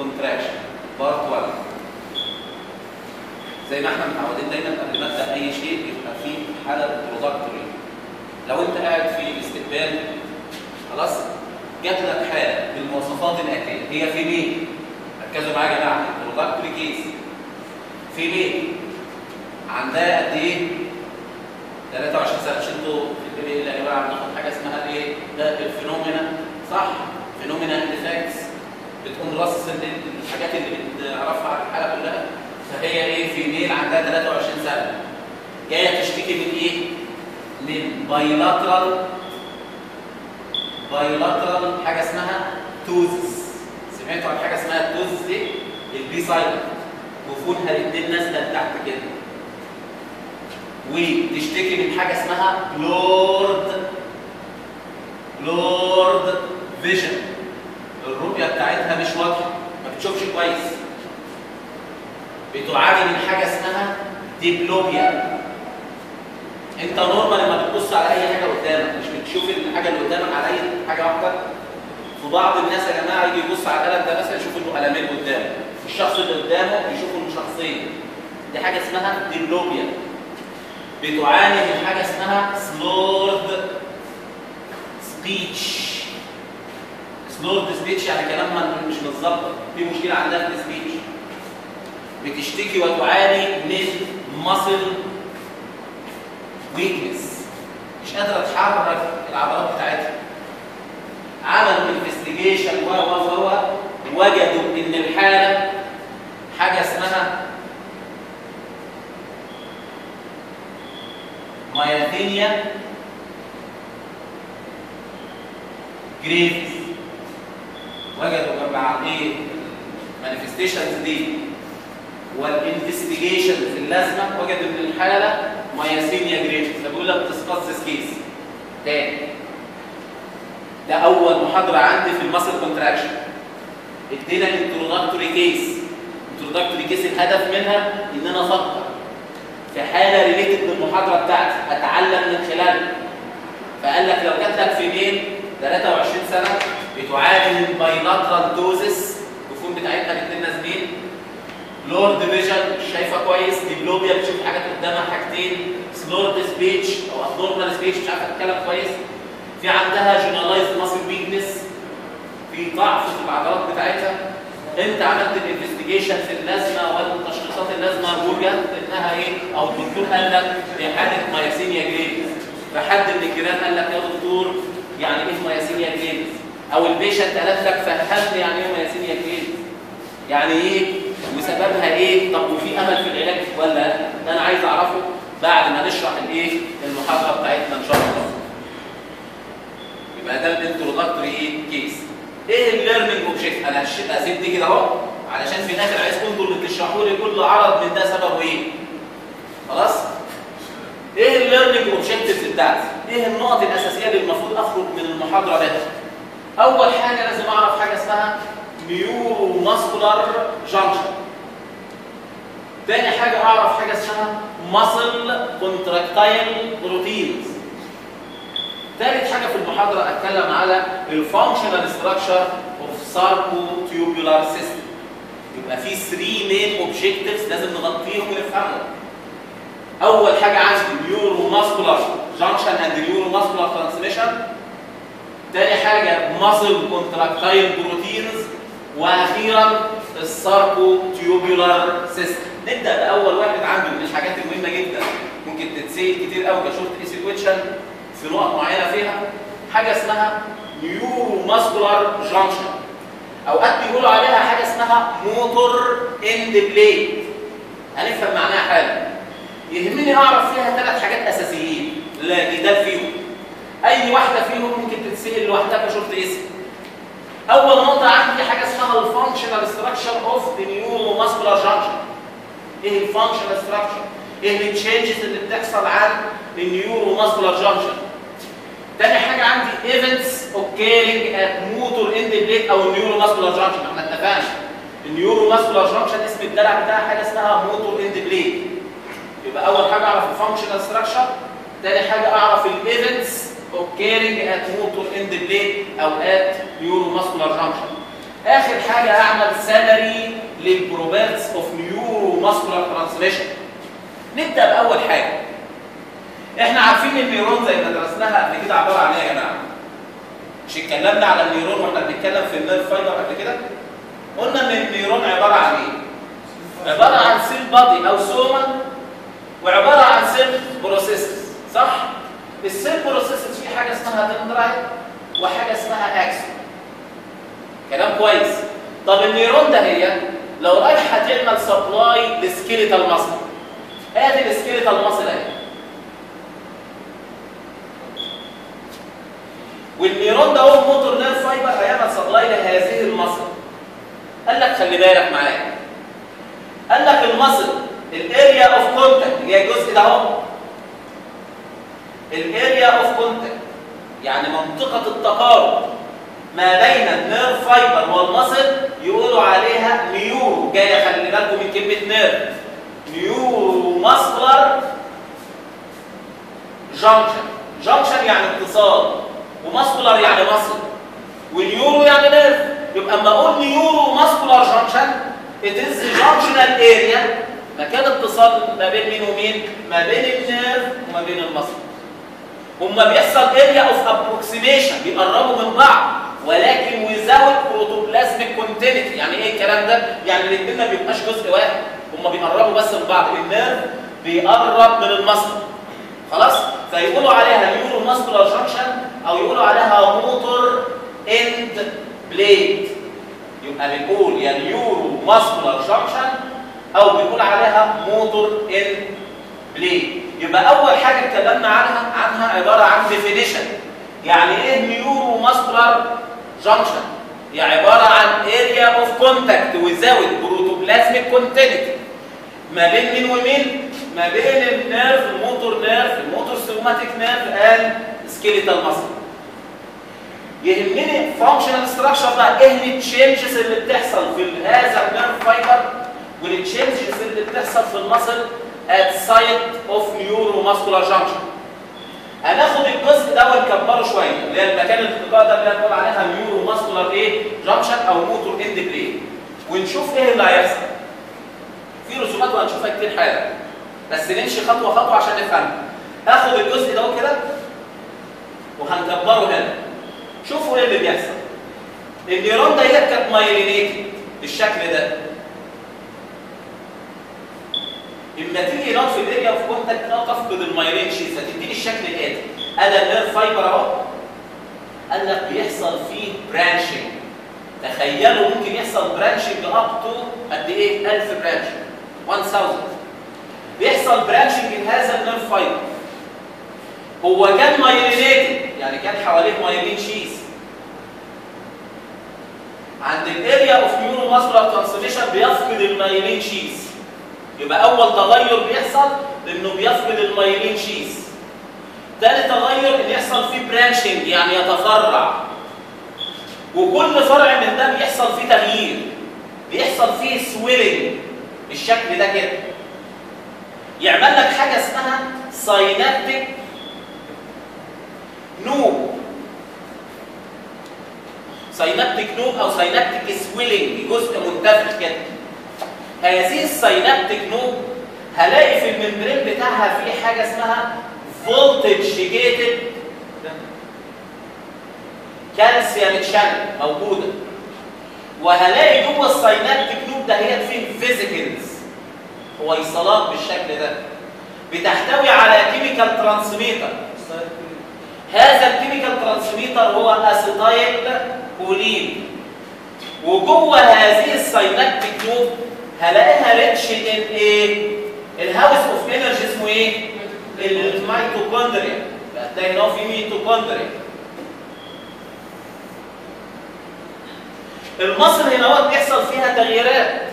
كونتراكشن بارت 1 زي ما احنا متعودين دايما قبل ما ابدا اي شيء يبقى في حاله برودكتوري لو انت قاعد في الاستقبال خلاص جات لك حاله بالمواصفات الاتيه هي في مين ركزوا معايا يا جماعه برودكتوري كيس في مين عندها قد ايه 23 سنه مش انتوا في البي يا جماعه بناخد حاجه اسمها الايه ده الفينومينا صح فينومينا افكتس بتقوم رصص الحاجات اللي بتعرفها على الحاله كلها فهي ايه في ميل عندها 23 سنه جايه تشتكي من ايه من بايلاترال بايلاترال حاجه اسمها توزس سمعتوا عن حاجه اسمها التوزس دي البي سايلنت جفونها الاثنين نازله لتحت كده وتشتكي من حاجه اسمها لورد لورد فيجن الرؤيه بتاعتها مش واضحه ما بتشوفش كويس بتعاني من حاجه اسمها ديبلوبيا انت نورمال لما بتبص على اي حاجه قدامك مش بتشوف الحاجه اللي قدامك على اي حاجه واحده في بعض الناس يا جماعه يجي يبص على القلم ده مثلا يشوف انه قلمين قدامه الشخص اللي قدامه يشوف انه شخصين دي حاجه اسمها ديبلوبيا بتعاني من حاجه اسمها سلورد سبيتش سلورد سبيتش يعني كلامها مش متظبط في مشكله عندها في السبيتش بتشتكي وتعاني من ماسل ويكنس مش قادره تحرك العضلات بتاعتها عملوا انفستيجيشن و و و وجدوا ان الحاله حاجه اسمها مايثينيا جريفز وجدوا مع ايه المانيفستيشنز دي والانفستيجيشن في اللازمه وجدوا ان الحاله مايثينيا جريفز فبيقول لك تسقط كيس تاني ده اول محاضره عندي في الماسل كونتراكشن ادينا انتروداكتوري كيس انتروداكتوري كيس الهدف منها ان انا افكر في حاله ريليتد بالمحاضره بتاعتي اتعلم من خلالها فقال لك لو جات لك في ميل 23 سنه بتعاني من بايلاترال دوزس الجفون بتاعتها الاثنين نازلين لورد فيجن مش شايفه كويس ديبلوبيا بتشوف حاجات قدامها حاجتين سلورد سبيتش او ابنورمال سبيتش مش عارفه تتكلم كويس في عندها جنرالايز ماسل ويكنس في ضعف في العضلات بتاعتها انت عملت الانفستيجيشن في اللازمه والتشخيصات اللازمه وجدت انها ايه او الدكتور قال لك دي حاله ماياسينيا جريفز فحد من الجيران قال لك يا دكتور يعني ايه ماياسينيا جريفز او البيشنت قالت لك فهمني يعني ايه ماياسينيا جريفز يعني ايه وسببها ايه طب وفي امل في العلاج ولا لا ده انا عايز اعرفه بعد ما نشرح الايه المحاضره بتاعتنا ان شاء الله يبقى ده الانترودكتوري ايه كيس ايه الليرنينج اوبجكت انا هسيب دي كده اهو علشان في الاخر عايزكم انتوا اللي تشرحوا لي كل عرض من ده سببه ايه خلاص ايه الليرنينج اوبجكتيفز بتاعتي ايه النقط الاساسيه اللي المفروض اخرج من المحاضره بها اول حاجه لازم اعرف حاجه اسمها نيورو ماسكولار جانكشن تاني حاجه اعرف حاجه اسمها ماسل كونتراكتايل بروتينز ثالث حاجه في المحاضره اتكلم على الفانكشنال ستراكشر اوف ساركو تيوبولار سيستم يبقى في 3 مين اوبجكتيفز لازم نغطيهم ونفهمهم اول حاجه عندي نيورو ماسكولار جانكشن اند نيورو ماسكولار ترانسميشن تاني حاجه ماسل كونتراكتايل بروتينز واخيرا الساركو تيوبولار سيستم نبدا باول واحد عنده من الحاجات المهمه جدا ممكن تتسال كتير قوي كشورت ايسي كويشن في نقط معينه فيها حاجه اسمها نيورو ماسكولار جانكشن اوقات بيقولوا عليها حاجه اسمها موتور اند بليد هنفهم معناها حالا يهمني اعرف فيها ثلاث حاجات اساسيين لا جدال فيهم اي واحده فيهم ممكن تتسال لوحدها كشورت اسم اول نقطه عندي حاجه اسمها الفانكشنال ستراكشر اوف ذا نيورو ماسكولار جانكشن ايه الفانكشنال ستراكشر ايه التشينجز اللي بتحصل عن النيورو ماسكولار جانكشن تاني حاجه عندي ايفنتس اوكيرنج ات موتور اند بليت او النيورو ماسكولار جانكشن احنا اتفقنا النيورو ماسكولار جانكشن اسم الدلع بتاعها حاجه اسمها موتور اند بليت يبقى اول حاجه اعرف الفانكشنال ستراكشر تاني حاجه اعرف الايفنتس اوكيرنج ات موتور اند بليت او ات نيورو ماسكولار جانكشن اخر حاجه اعمل سالري للبروبيرتس اوف نيورو ماسكولار ترانسميشن نبدا باول حاجه احنا عارفين النيورون زي ما درسناها قبل كده عباره عن ايه يا جماعه مش اتكلمنا على النيورون واحنا بنتكلم في النيرف فايبر قبل كده قلنا ان النيورون عباره عن ايه عباره عن سيل بادي او سوما وعباره عن سيل بروسيسز صح السيل بروسيسز في حاجه اسمها دندرايت وحاجه اسمها اكسون كلام كويس طب النيرون ده هي لو رايحه تعمل سبلاي لسكيليتال ماسل ادي السكيليتال ماسل اهي والنيرون ده هو موتور نيرف فايبر هيعمل سبلاي لهذه المصل قال لك خلي بالك معايا قال لك المصل الاريا اوف كونتاكت اللي هي الجزء ده اهو الاريا اوف كونتاكت يعني منطقه التقارب ما بين النيرف فايبر والمصل يقولوا عليها نيورو جايه خلي بالكم من كلمه نيرف نيورو ماسكولار جانكشن جانكشن يعني اتصال وماسكولار يعني مصل ونيورو يعني نيرف يبقى اما اقول نيورو ماسكولار جانكشن it is junctional area مكان اتصال ما بين مين ومين ما بين النيرف وما بين المصل هما بيحصل اريا اوف ابروكسيميشن بيقربوا من بعض ولكن ويزاوت بروتوبلازميك كونتينيتي يعني ايه الكلام ده يعني الاثنين ما بيبقاش جزء واحد هما بيقربوا بس من بعض النيرف بيقرب من المصل خلاص فيقولوا عليها نيورو ماسكولار جانكشن او يقولوا عليها موتور اند بليد يبقى بنقول يا نيورو ماسكولار جانكشن او بنقول عليها موتور اند بليد يبقى اول حاجه اتكلمنا عنها عنها عباره عن ديفينيشن يعني ايه نيورو ماسكولار جانكشن هي عباره عن اريا اوف كونتاكت وزاويه بروتوبلازميك كونتينيتي ما بين مين ومين ما بين النيرف الموتور نيرف الموتور سوماتيك نيرف اند سكيليتال ماسل يهمني فانكشنال ستراكشر بقى ايه التشينجز اللي بتحصل في هذا النيرف فايبر والتشينجز اللي بتحصل في المسل at site of neuromuscular junction هناخد الجزء ده ونكبره شويه اللي هي المكان الالتقاء ده اللي هنقول عليها نيورو ماسكولار ايه جانكشن او موتور اند بلاي ونشوف ايه اللي هيحصل في رسومات وهنشوفها كتير حالا بس نمشي خطوه خطوه عشان نفهم اخد الجزء ده كده وهنكبره هنا شوفوا ايه اللي بيحصل النيرون ده هي كانت مايلينيتد بالشكل ده اما تيجي نقط في الاريا اوف كونتاكت تفقد المايلين شيز هتديني الشكل الاتي ادي النيرف فايبر اهو قال لك بيحصل فيه برانشنج تخيلوا ممكن يحصل برانشنج اب تو قد ايه 1000 برانشنج 1000 بيحصل برانشنج لهذا النيرف فايبر هو كان مايلينيتد يعني كان حواليه مايلين شيز عند الاريا اوف نيورو ماسكولار ترانسميشن بيفقد المايلين شيز يبقى اول تغير بيحصل انه بيفقد المايلين شيز ثالث تغير ان يحصل فيه برانشنج يعني يتفرع وكل فرع من ده بيحصل فيه تغيير بيحصل فيه سويلنج بالشكل ده كده يعمل لك حاجه اسمها ساينابتيك نوب ساينابتيك نوب او ساينابتيك سويلنج جزء منتفخ كده هذه الساينابتيك نوب هلاقي في الممبرين بتاعها في حاجه اسمها فولتج جيتد كالسيوم شانل موجوده وهلاقي جوه الساينابتيك نوب ده هي فيه فيزيكلز ويصلات بالشكل ده بتحتوي على كيميكال ترانسميتر هذا الكيميكال ترانسميتر هو اسيتايل كولين وجوه هذه الساينابتيك نوب هلاقيها ريتش ان ايه الهاوس اوف انرجي اسمه ايه الميتوكوندريا هتلاقي ان هو في ميتوكوندريا المصل هنا هو بيحصل فيها تغييرات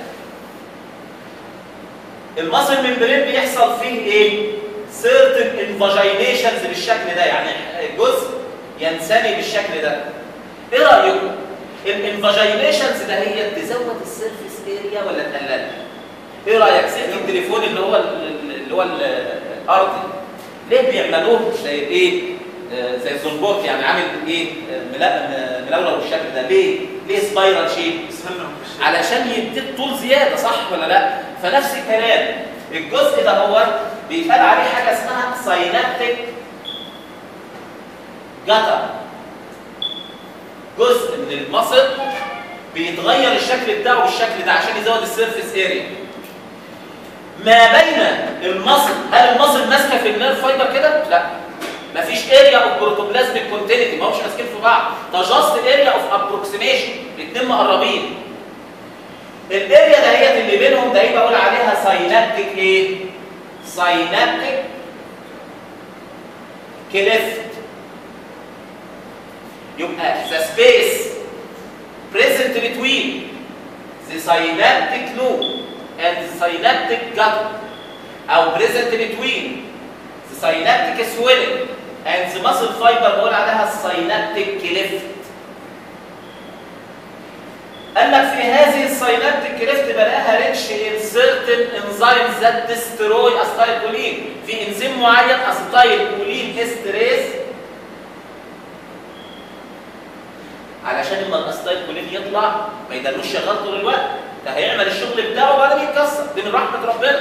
المصل ممبرين بيحصل فيه ايه سيرتن انفاجينيشنز بالشكل ده يعني جزء ينثني بالشكل ده ايه رايكم الانفاجينيشنز ده هي تزود السيرفيس اريا ولا تقللها ايه رايك سلك التليفون اللي هو اللي هو الارضي ليه بيعملوه زي ايه زي الزنبورك يعني عامل ايه ملولو بالشكل ده ليه ليه سبايرال شيب علشان يديك طول زياده صح ولا لا فنفس الكلام الجزء ده هو بيتقال عليه حاجه اسمها ساينابتيك جتر جزء من المصل بيتغير الشكل بتاعه بالشكل ده عشان يزود السيرفيس اريا ما بين المصل هل المصل ماسكه في النيرف فايبر كده لا مفيش اريا اوف بروتوبلازميك كونتينيتي ما همش ماسكين في بعض ده جاست اريا اوف ابروكسيميشن الاثنين مقربين الاريا دهيت اللي بينهم ده بقول عليها ساينابتيك ايه ساينابتيك كليفت يبقى the space present between the synaptic node and the synaptic gut او present between the synaptic swelling and the muscle fiber بقول عليها synaptic cleft قال لك في هذه الساينابتيك كليفت بلاقيها ريتش ان certain enzymes that destroy acetylcholine في انزيم معين acetylcholine استريز علشان اما الاستايكولين يطلع ما يدلوش شغال طول الوقت ده هيعمل الشغل بتاعه وبعدين يتكسر دي من رحمه ربنا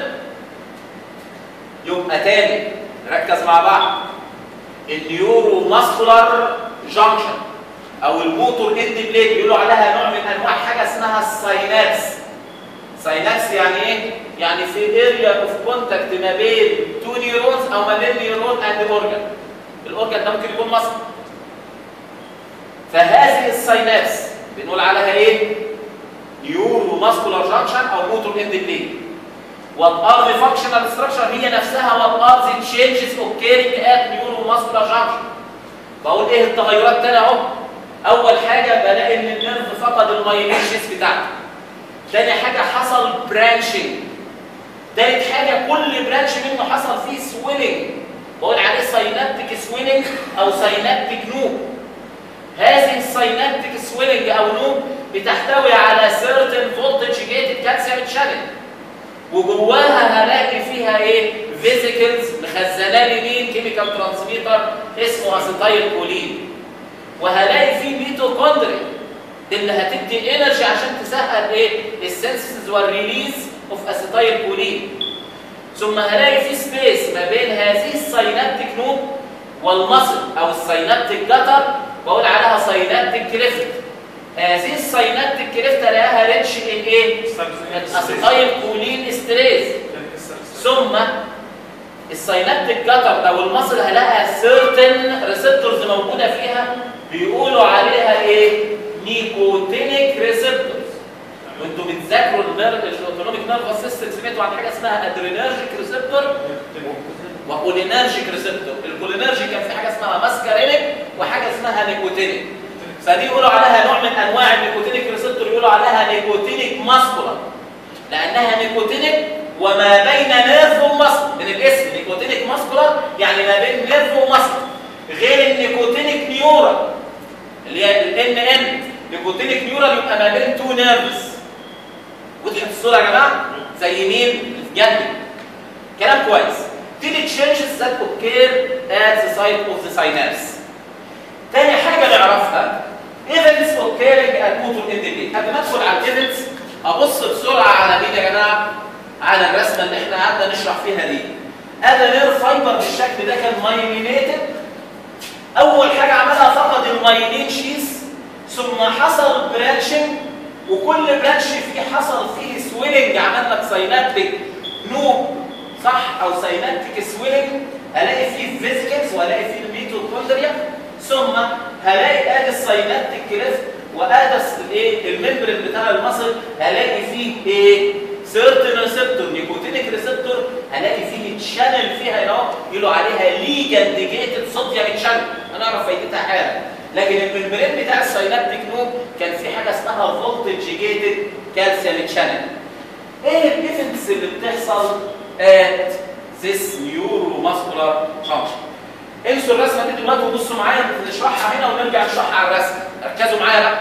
يبقى تاني نركز مع بعض النيورو ماسكولار جانكشن او الموتور اند بليد بيقولوا عليها نوع من انواع حاجه اسمها الساينابس ساينابس يعني ايه يعني في اريا اوف كونتاكت ما بين تو نيورونز او ما بين نيورون اند اورجان الاورجان ده ممكن يكون مصل فهذه الساينابس بنقول عليها ايه نيورو ماسكولار جانكشن او موتور اند بليد what are the functional structure هي نفسها what are the changes occurring at neuromuscular junction بقول ايه التغيرات تاني اهو اول حاجه بلاقي ان النيرف فقد المايليشيس بتاعته تاني حاجه حصل برانشنج تالت حاجه كل برانش منه حصل فيه سويلنج بقول عليه ساينابتيك سويلنج او ساينابتيك نوب هذه الساينابتيك سويلنج او نوب بتحتوي على سيرتن فولتج جيتد كالسيوم شانل وجواها هلاقي فيها ايه فيزيكلز مخزنه لي مين كيميكال ترانسميتر اسمه اسيتايل كولين وهلاقي فيه ميتوكوندريا اللي هتدي انرجي عشان تسهل ايه السنسز والريليز اوف اسيتايل كولين ثم هلاقي في سبيس ما بين هذه الساينابتيك نود والمصل او الساينابتيك جتر بقول عليها ساينابتيك كليفت هذه الساينابتيك كليفت الاقيها ريتش ان ايه اسيتايل كولين استريز ثم الساينابتيك جتر او المصل هلاقيها سيرتن ريسبتورز موجوده فيها بيقولوا عليها ايه نيكوتينيك ريسبتورز وانتوا بتذاكروا النيرف الاوتونوميك نيرفس سيستم سمعتوا عن حاجه اسمها ادرينرجيك ريسبتور وكولينرجيك ريسبتور الكولينرجيك كان في حاجه اسمها ماسكارينيك وحاجه اسمها نيكوتينيك فدي يقولوا عليها نوع من انواع النيكوتينيك ريسبتور يقولوا عليها نيكوتينيك ماسكولار لانها نيكوتينيك وما بين نيرف ومصل من الاسم نيكوتينيك ماسكولار يعني ما بين نيرف ومصل غير النيكوتينيك نيورال اللي هي الان ان نيكوتينيك نيورال يبقى ما بين تو نيرفز وضحت الصوره يا جماعه زي مين جنبي كلام كويس دي التشينجز ذات اوكير ات ذا سايت اوف ذا ساينابس تاني حاجه نعرفها ايفنتس اوكيرنج ات موتور اندبيت قبل ما ادخل على الايفنتس ابص بسرعه على مين يا جماعه على الرسمه اللي احنا قعدنا نشرح فيها دي ادي نير فايبر بالشكل ده كان مايلينيتد اول حاجه عملها فقد المايلين شيس ثم حصل برانشنج وكل برانش فيه حصل فيه سويلنج عمل لك ساينابتيك نوب صح او ساينابتيك سويلنج هلاقي فيه فيزيكلز وهلاقي فيه الميتوكوندريا ثم هلاقي ادي الساينابتيك كليفت وادي الايه الممبرين بتاع المصل هلاقي فيه ايه سيرتن ريسبتور نيكوتينيك ريسبتور هلاقي فيه تشانل فيها هنا يقولوا عليها ليجانديجيتد صوديوم تشانل هنعرف فايدتها حالا لكن الممبرين بتاع الساينابتيك نوب كان في حاجه اسمها فولتج جيتد كالسيوم تشانل ايه الايفنتس اللي بتحصل at this neuromuscular function انسوا الرسمه دي دلوقتي وبصوا معايا نشرحها هنا ونرجع نشرحها على الرسم ركزوا معايا بقى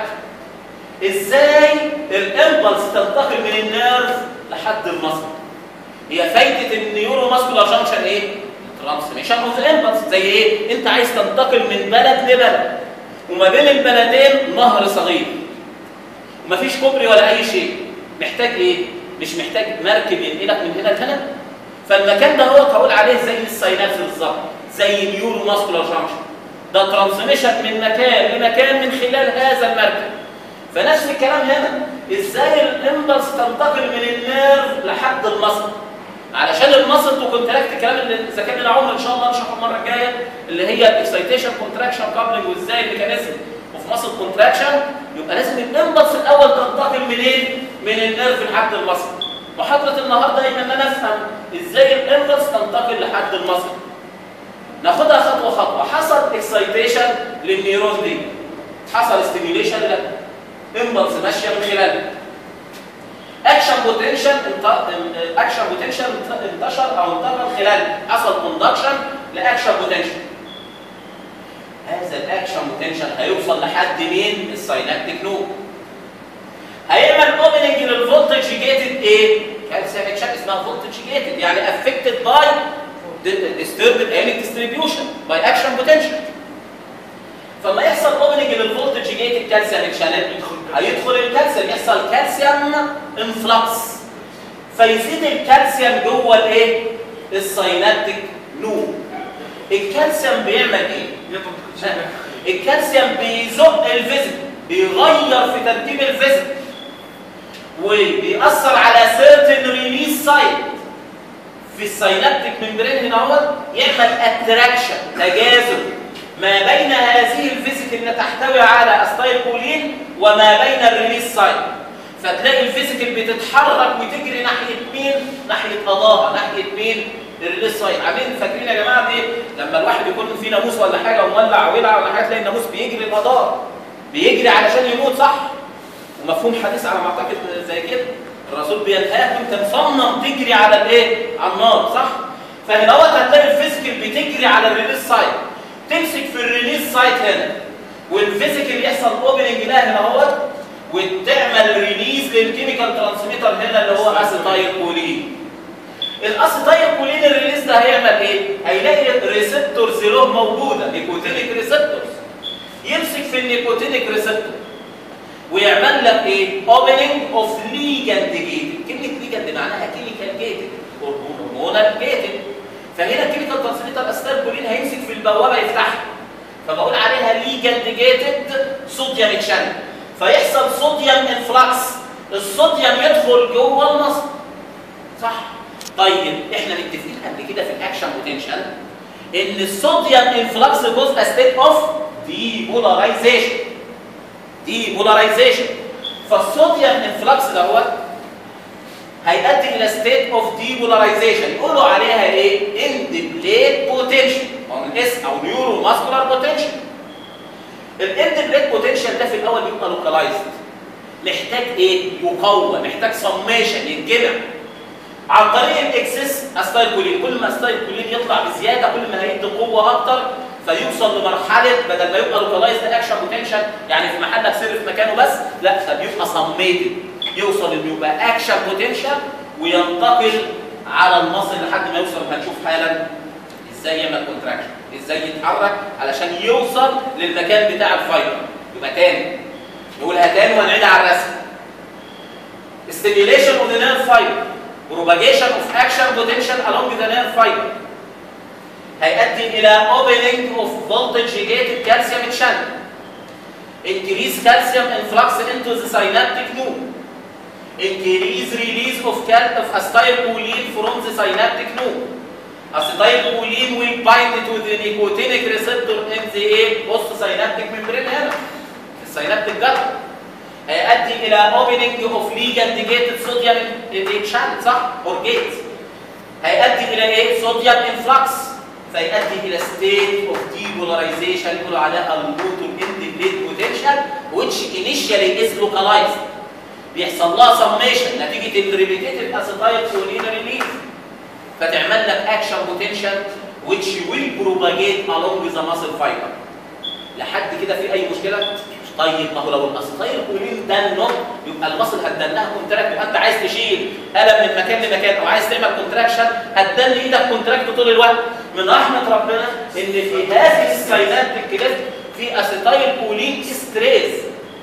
ازاي الامبلس تنتقل من النيرف لحد المصل هي فايده النيورو ماسكولار جانكشن ايه ترانسميشن اوف امبلس زي ايه انت عايز تنتقل من بلد لبلد وما بين البلدين نهر صغير ومفيش كوبري ولا اي شيء محتاج ايه مش محتاج مركب ينقلك من هنا لهنا فالمكان ده هو هقول عليه زي الساينابس بالظبط زي النيورو ماسكولار جانكشن ده ترانسميشن من مكان لمكان من خلال هذا المركب فنفس الكلام هنا ازاي الامبلس تنتقل من النيرف لحد المصل علشان المصل تو كونتراكت الكلام اللي اذا كان لنا عمر ان شاء الله نشرحه المره الجايه اللي هي الاكسيتيشن كونتراكشن كابلنج وازاي الميكانيزم وفي مصل كونتراكشن يبقى لازم الامبلس الاول تنتقل منين؟ من النيرف لحد المصل محاضره النهارده هي ان انا افهم ازاي الامبلس تنتقل لحد المصل ناخدها خطوه خطوه حصل اكسيتيشن للنيرون دي حصل ستيميوليشن امبلس ماشيه من خلالها اكشن بوتنشال اكشن بوتنشال انتشر او انتقل خلال حصل كوندكشن لاكشن بوتنشال هذا الاكشن بوتنشال هيوصل لحد مين الساينابتيك نود هيعمل اوبننج للفولتج جيتد ايه كالسيوم تشان اسمها فولتج جيتد يعني افكتد باي disturbed ionic distribution by action potential فلما يحصل اوبننج للفولتج جيتد كالسيوم شانل هيدخل الكالسيوم يحصل كالسيوم انفلكس فيزيد الكالسيوم جوه الايه الساينابتيك نود الكالسيوم بيعمل ايه الكالسيوم بيزق الفيزيك بيغير في ترتيب الفيزيك وبيأثر على سيرتن ريليس سايت في الساينابتيك ممبرين هنا اهوت يعمل اتراكشن تجاذب ما بين هذه الفيزيك اللي تحتوي على استايل كولين وما بين الريليس سايت فتلاقي الفيزيكال بتتحرك وتجري ناحيه مين؟ ناحيه قضاها، ناحيه مين؟ الريليس سايت، عاملين فاكرين يا جماعه دي لما الواحد يكون في ناموس ولا حاجه ومولع ولع ولا حاجه تلاقي الناموس بيجري القضاء بيجري علشان يموت صح؟ ومفهوم حديث على ما اعتقد زي كده الرسول بينهاك انت مصمم تجري على الايه؟ على النار صح؟ فهنا هتلاقي الفيزيكال بتجري على الريليس سايت تمسك في الريليس سايت هنا والفيزيكال يحصل اوبننج لها هنا اهوت وتعمل ريليز للكيميكال ترانسميتر هنا اللي هو اسيتايل كولين الاسيتايل كولين الريليز ده هيعمل ايه هيلاقي الريسبتورز له موجوده نيكوتينيك ريسبتورز يمسك في النيكوتينيك ريسبتور ويعمل لك ايه اوبننج اوف ليجاند جيتد كلمه ليجاند معناها كيميكال جيتد هرمونال جيتد فهنا الكيميكال ترانسميتر اسيتايل كولين هيمسك في البوابه يفتحها فبقول عليها ليجاند جيتد صوديوم تشانل فيحصل صوديوم انفلاكس الصوديوم يدخل جوه المصل صح طيب احنا متفقين قبل كده في الاكشن بوتنشال ان الصوديوم انفلاكس جزء ستيت اوف دي بولاريزيشن دي بولاريزيشن فالصوديوم انفلاكس دوت هيؤدي الى ستيت اوف دي بولاريزيشن يقولوا عليها ايه اند بليت بوتنشال او اس او نيورو ماسكولار بوتنشال الاند بليت بوتنشال ده في الاول بيبقى لوكالايزد محتاج ايه يقوى محتاج سميشن يتجمع عن طريق الاكسس استايل كولين كل ما استايل كولين يطلع بزياده كل ما هيدي قوه اكتر فيوصل لمرحله بدل ما يبقى لوكالايزد اكشن بوتنشال يعني في محلك سر في مكانه بس لا ده بيبقى سميتد يوصل انه يبقى اكشن بوتنشال وينتقل على المصل لحد ما يوصل هنشوف حالا ازاي يعمل كونتراكشن ازاي يتحرك علشان يوصل للمكان بتاع الفايبر يبقى تاني نقولها تاني ونعيدها على الرسم stimulation of the nerve fiber propagation of action potential along the nerve fiber هيؤدي الى opening of voltage gated calcium channel increase calcium influx into the synaptic node increase release of cal of acetylcholine from the synaptic node acetylcholine will bind to the nicotinic receptor in the a post synaptic membrane هنا في السينابتيك جت هيؤدي الى opening of ligand gated sodium channel صح or gate هيؤدي الى ايه sodium influx فيؤدي الى state of depolarization يقولوا عليها الموتور independent potential which initially is localized بيحصل لها summation نتيجه الريبيتيتيف اسيتايل كولين ريليز فتعمل لك اكشن بوتنشال which will propagate along the muscle fiber لحد كده في اي مشكله طيب ما هو لو الاسيتايل كولين دنه يبقى المصل هتدنها كونتراكت يبقى انت عايز تشيل قلم من مكان لمكان او عايز تعمل كونتراكشن هتدن ايدك كونتراكت طول الوقت من رحمه ربنا ان في هذه الساينات الكليف في اسيتايل كولين ستريس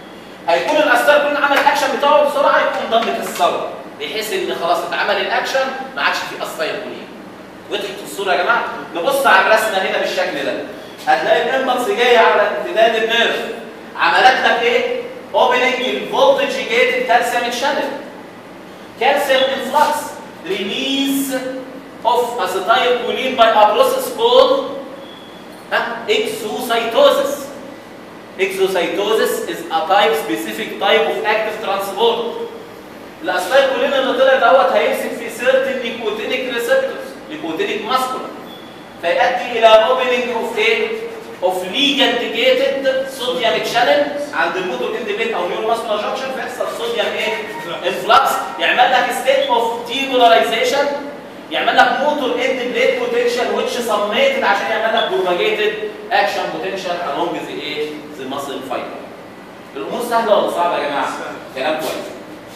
هيكون الاستايل كلين عمل الاكشن بتاعه بسرعه يكون ضم كسره بحيث ان خلاص اتعمل الاكشن ما عادش في استايل كلين وضحت الصوره يا جماعه نبص على الرسمه هنا بالشكل ده هتلاقي الامبلس جايه على امتداد النيرف عملت لك ايه اوبننج الفولتج جيتد كالسيوم شانل كالسيوم انفلكس ريليز of acetylcholine by a process called huh, exocytosis. Exocytosis is a type specific type of active transport. الاسيتايلكولين اللي طلع دوت هيمسك في certain nicotinic receptors nicotinic muscle فيؤدي الى opening of ايه؟ of ligand-gated sodium channel عند الموتور اند بليت او نيورو ماسكولار جانكشن فيحصل صوديوم ايه؟ انفلكس يعمل لك state of depolarization يعمل لك موتور اند بليت بوتنشال ويتش سميتد عشان يعمل لك بروباجيتد اكشن بوتنشال along ذا ايه؟ ذا ماسل فايبر. الامور سهله ولا صعبه يا جماعه؟ كلام كويس.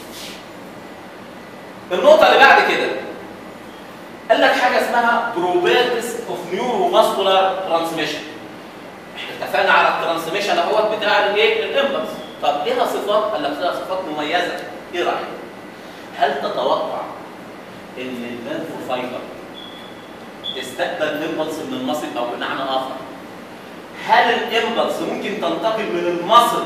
النقطه اللي بعد كده قال لك حاجه اسمها بروبرتيز اوف نيورو ماسكولار ترانسميشن. احنا اتفقنا على الترانسميشن اهوت بتاع الايه؟ الامبلس. طب ليها صفات؟ قال لك ليها صفات مميزه. ايه رايك؟ هل تتوقع ان النيرف فايبر تستقبل امبلس من المصل او بمعنى اخر هل الامبلس ممكن تنتقل من المصل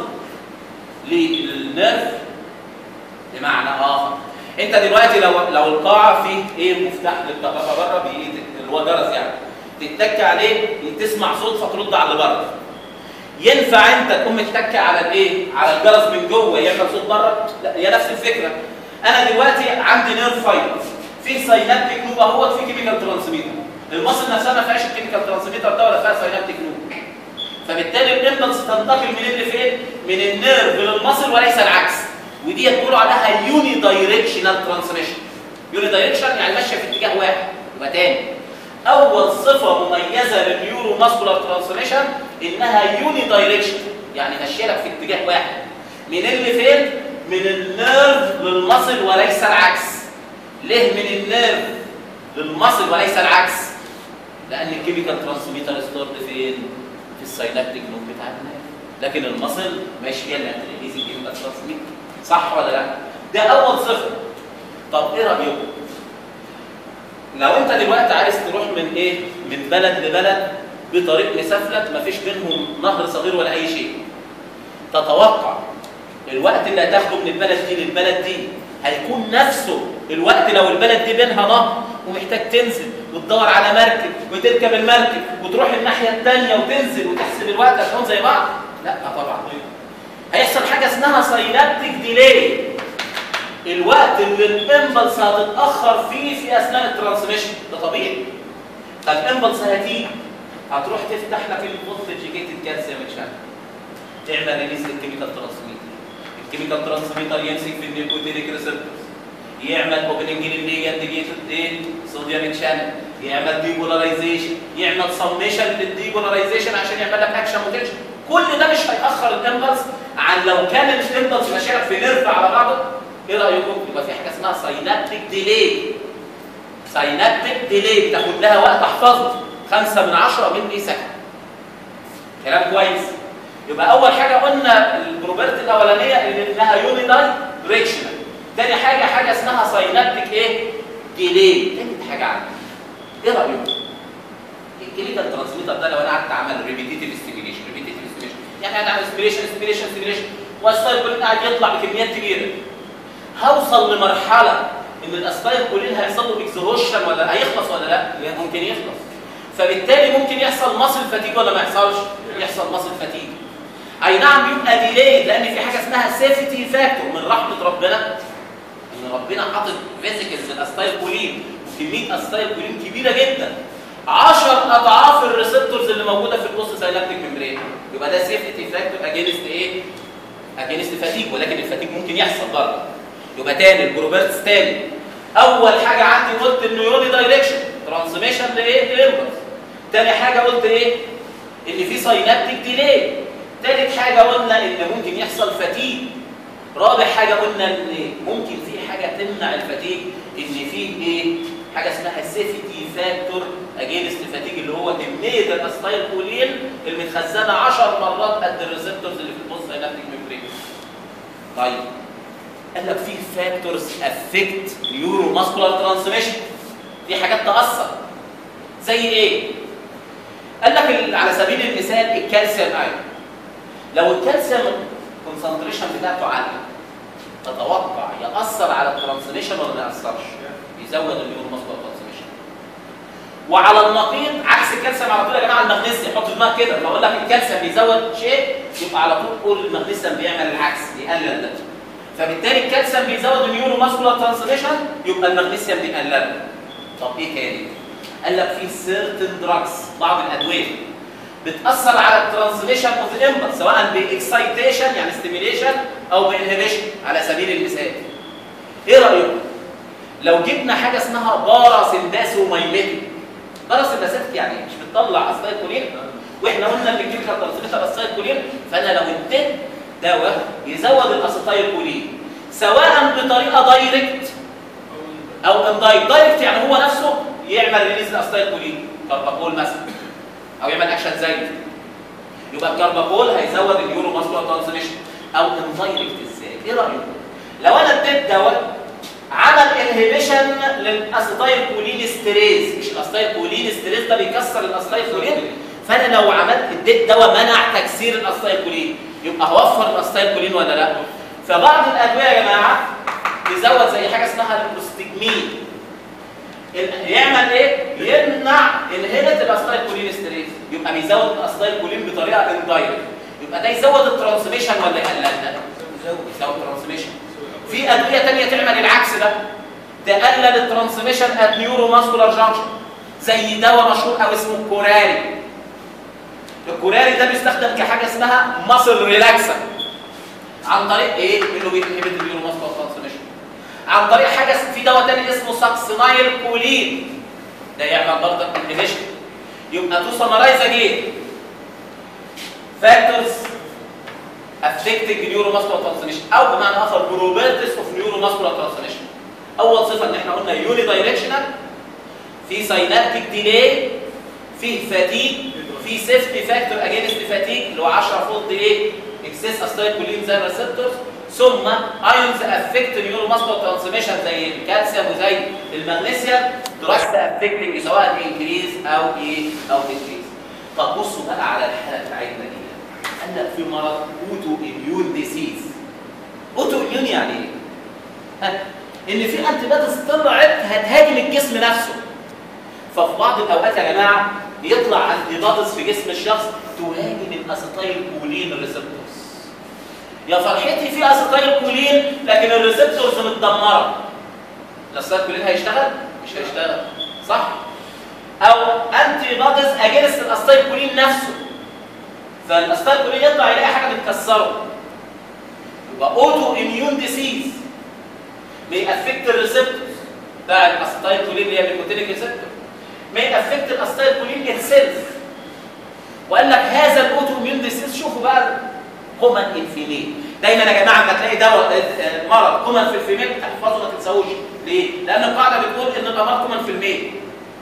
للنيرف بمعنى اخر انت دلوقتي لو لو القاعه فيه ايه مفتاح للكهرباء بره بايدك اللي هو جرس يعني تتك عليه تسمع صوت فترد على اللي بره ينفع انت تقوم تتك على الايه على الجرس من جوه يعمل صوت بره لا هي نفس الفكره انا دلوقتي عندي نيرف فايبر في ساينابتيك لوب اهوت في كيميكال ترانسميتر المصل نفسها ما فيهاش الكيميكال ترانسميتر ده ولا فيها ساينابتيك لوب فبالتالي الامبلس تنتقل من اللي فين من النيرف للمصل وليس العكس ودي بيقولوا عليها يوني دايركشنال ترانسميشن يوني دايركشن يعني ماشيه في اتجاه واحد يبقى تاني اول صفه مميزه للنيورو ماسكولار ترانسميشن انها يوني دايركشن يعني ماشيه لك في اتجاه واحد من اللي فين من النيرف للمصل وليس العكس ليه من النيرف للمصل وليس العكس لان الكيميكال ترانسميتر ستورد فين في الساينابتيك نوب بتاع النيرف لكن المصل ماشيه لان ريليز الكيميكال ترانسميتر صح ولا لا ده اول صفه طب ايه رايكم لو انت دلوقتي عايز تروح من ايه من بلد لبلد بطريق مسافلت مفيش بينهم نهر صغير ولا اي شيء تتوقع الوقت اللي هتاخده من البلد دي للبلد دي هيكون نفسه الوقت لو البلد دي بينها نهر ومحتاج تنزل وتدور على مركب وتركب المركب وتروح الناحيه الثانيه وتنزل وتحسب الوقت هتكون زي بعض لا طبعا هيحصل حاجه اسمها ساينابتيك ديلي الوقت اللي الامبلس هتتاخر فيه في اثناء الترانسميشن ده طبيعي فالامبلس هتيجي هتروح تفتح لك الفولتج جيتد كالسيوم شانل تعمل ريليز للكيميكال ترانسميتر الكيميكال ترانسميتر يمسك في النيكوتينيك ريسبتورز يعمل اوبننج للليجند جيتد ايه صوديوم شانل يعمل ديبولاريزيشن يعمل سميشن للديبولاريزيشن عشان يعمل لك اكشن بوتنشال كل ده مش هيأخر الامبلس عن لو كان الامبلس ماشي في نيرف على بعضه ايه رايكم؟ يبقى في حاجه اسمها ساينابتيك ديلي ساينابتيك ديلي بتاخد لها وقت احفظه 5 من 10 ملي سكند كلام كويس يبقى اول حاجه قلنا البروبرتي الاولانيه انها يوني دايركشنال تاني حاجه حاجه اسمها ساينابتيك ايه ديلي تالت حاجه عندي ايه رايكم الكلينيكال ترانسميتر ده لو انا قعدت اعمل ريبيتيتيف ستيميليشن ريبيتيتيف ستيميليشن يعني انا اعمل سبيريشن سبيريشن سبيريشن والستايل كولين قاعد يطلع بكميات كبيره هوصل لمرحله ان الاسبايل كولين هيحصل له اكزهوشن ولا هيخلص ولا لا ممكن يخلص فبالتالي ممكن يحصل ماسل فاتيج ولا ما يحصلش يحصل ماسل فاتيج اي نعم بيبقى ديلي لان في حاجه اسمها سيفتي فاكتور من رحمه ربنا ان ربنا حاطط فيزيكلز الاستايل كولين وكميه استايل كولين كبيره جدا 10 اضعاف الريسبتورز اللي موجوده في البوست ساينابتيك ميمبرين يبقى ده سيفتي فاكتور اجينست ايه اجينست فاتيج ولكن الفاتيج ممكن يحصل برضه يبقى تاني الجروبرتس تاني اول حاجه عندي قلت النيوروني دايركشن ترانسميشن لايه لامبلس تاني حاجه قلت ايه ان في ساينابتيك ديلي تالت حاجه قلنا ان ممكن يحصل فاتيج رابع حاجه قلنا ان ممكن في حاجه تمنع الفاتيج ان في ايه حاجه اسمها سيفتي فاكتور اجينست فاتيج اللي هو كميه الاستايل كولين المتخزنه 10 مرات قد الريسبتورز اللي في البوست ساينابتيك ميمبرين طيب قال لك في فاكتورز افكت نيورو ماسكولار ترانسميشن دي حاجات تاثر زي ايه قال لك ال- على سبيل المثال الكالسيوم ايون لو الكالسيوم كونسنتريشن بتاعته عاليه تتوقع ياثر على الترانسميشن ولا ما ياثرش يزود النيورو ماسكولار ترانسميشن وعلى النقيض عكس الكالسيوم على طول يا جماعه المغنيسيوم حط في دماغك كده لما اقول لك الكالسيوم بيزود شيء يبقى على طول قول المغنيسيوم بيعمل العكس بيقلل ده فبالتالي الكالسيوم بيزود النيورو ماسكولار ترانسميشن يبقى المغنيسيوم بيقلله طب ايه تاني؟ قال لك في سيرتن دراجز بعض الادويه بتاثر على الترانسميشن اوف امبلس سواء باكسايتيشن يعني ستيميليشن او بانهبيشن على سبيل المثال ايه رايكم لو جبنا حاجه اسمها باراسمباسومايميتيك باراسمباسيتك يعني مش بتطلع اسايكولين واحنا قلنا ان الكيميكال ترانسميتر اسايكولين فانا لو اديت دواء يزود الاسيتايلكولين سواء بطريقه دايركت او اندايركت دايركت يعني هو نفسه يعمل ريليز الاسيتايلكولين كارباكول مثلا او يعمل اكشن زي يبقى الكارباكول هيزود اليورو ماسكولار ترانسميشن او اندايركت ازاي ايه رايكم لو انا اديت دواء عمل انهبيشن للاسيتايلكولين ستريز مش الاسيتايلكولين ستريز ده بيكسر الاسيتايلكولين فانا لو عملت اديت دواء منع تكسير الاسيتايلكولين يبقى هوفر الاسيتايلكولين ولا لا فبعض الادويه يا جماعه يزود زي حاجه اسمها البروستجمين يعمل ايه؟ يمنع انهبت الاسيتايلكولين ستريز يبقى بيزود الاسيتايلكولين بطريقه اندايركت يبقى ده يزود الترانسميشن ولا يقلل ده؟ يزود الترانسميشن في ادويه ثانيه تعمل العكس ده تقلل الترانسميشن ات نيورو ماسكولار جانكشن زي دواء مشهور او اسمه كوراري الكوراري ده بيستخدم كحاجه اسمها ماسل ريلاكسر عن طريق ايه انه بينهبت النيورو ماسكولار ترانسميشن عن طريق حاجه في دواء ثاني اسمه ساكسينايل كولين ده يعمل برضه انهبيشن يبقى تو سمرايز اجين فاكتورز affecting neuromuscular transmission او بمعنى اخر properties of neuromuscular transmission اول صفه ان احنا قلنا يوني دايركشنال في ساينابتيك ديلي في فاتيج في سيفتي فاكتور اجينست فاتيج اللي هو 10 فولت ديلي اكسس اسيتايلكولين زي الريسبتورز ثم ايونز افكت نيوروماسكولار ترانسميشن زي الكالسيوم وزي المغنيسيوم دراجز افكتنج سواء انكريز او ايه او ديكريز طب بصوا بقى على الحاله بتاعتنا دي قال لك في مرض اوتو اميون ديسيز اوتو اميون يعني ايه؟ ها؟ ان في انتي بوديز طلعت هتهاجم الجسم نفسه ففي بعض الاوقات يا جماعه يطلع انتي بوديز في جسم الشخص تهاجم الاسيتايل كولين ريسبتورز يا فرحتي في اسيتايل كولين لكن الريسبتورز متدمره الاسيتايل كولين هيشتغل مش هيشتغل صح او انتي بوديز اجينست الاسيتايل كولين نفسه فالاسيتايل كولين يطلع يلاقي حاجه متكسره يبقى اوتو اميون ديسيز بيأفكت الريسبتورز بتاع الاسيتايل كولين اللي هي النيكوتينيك ريسبتور may affect الاسيتايل كولين اتسيلف وقال لك هذا الاوتو اميون ديسيز شوفوا بقى كومن ان فيميل دايما يا جماعه لما تلاقي دواء آه، مرض كومن في الفيميل تحفظه ما تنساوش ليه؟ لان القاعده بتقول ان الامراض كومن في الميل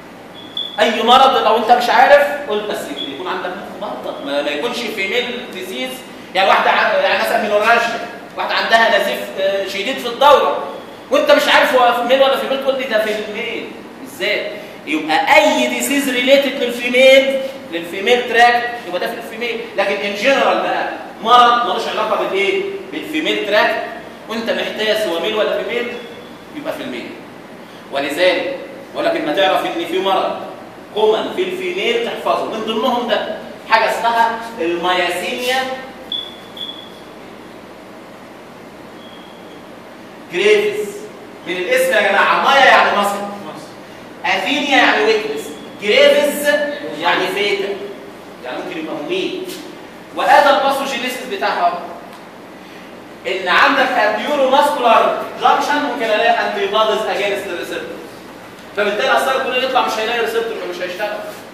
اي مرض لو انت مش عارف قول بس يكون عندك مخ مرض ما, ما يكونش فيميل ديزيز يعني واحده ع- يعني مثلا مينورالجيا واحده عندها نزيف آه، شديد في الدوره وانت مش عارف هو فيميل ولا فيميل تقول لي ده في الميل ازاي؟ يبقى اي ديسيز ريليتد للفيميل للفيميل تراك يبقى ده في الفيميل لكن ان جنرال بقى مرض ملوش علاقه بالايه؟ بالفيميل تراك وانت محتاس هو ميل ولا فيميل يبقى في الميل ولذلك ولكن ما تعرف ان في مرض كومن في الفيميل تحفظه من ضمنهم ده حاجه اسمها المياسينيا جريفز من الاسم يا جماعه مايا يعني مصر اثينيا يعني ويكنس جريفز يعني فيتا يعني ممكن يبقى مميت وهذا الباثوجينيسيس بتاعها ان عندك النيورو ماسكولار جانكشن ممكن الاقي انتي بوديز اجينست الريسبتور فبالتالي اصلا كل يطلع مش هيلاقي ريسبتور فمش هيشتغل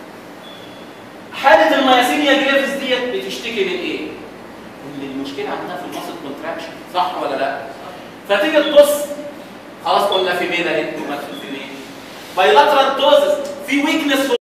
حاله المياسينيا جريفز ديت بتشتكي من ايه؟ ان المشكله عندها في الماسل كونتراكشن صح ولا لا؟ فتيجي تبص خلاص قلنا في ميل اهي في ميل بايلاترال توزس في ويكنس